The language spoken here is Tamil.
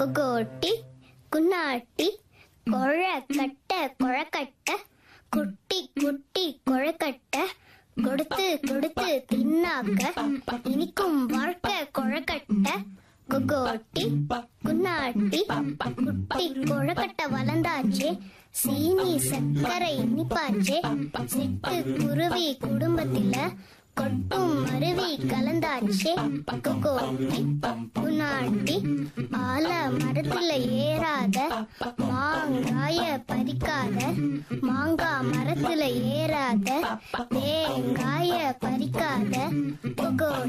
குகோட்டி குன்னாட்டி கொழக்கட்ட கொழக்கட்ட குட்டி குட்டி கொழக்கட்ட கொடுத்து கொடுத்து தின்னாக்க இனிக்கும் வாழ்க்கை கொழக்கட்ட குகோட்டி குன்னாட்டி குட்டி கொழக்கட்ட வளர்ந்தாச்சு சீனி சர்க்கரை இனிப்பாச்சு சிட்டு குருவி குடும்பத்தில கொட்டும் அருவி கலந்தாச்சு குகோட்டி குன்னாட்டி ஆல மரத்துல ஏறாத மாங்காய பறிக்காத மாங்காய் மரத்துல ஏறாத தேங்காய பறிக்காத குகோட்டி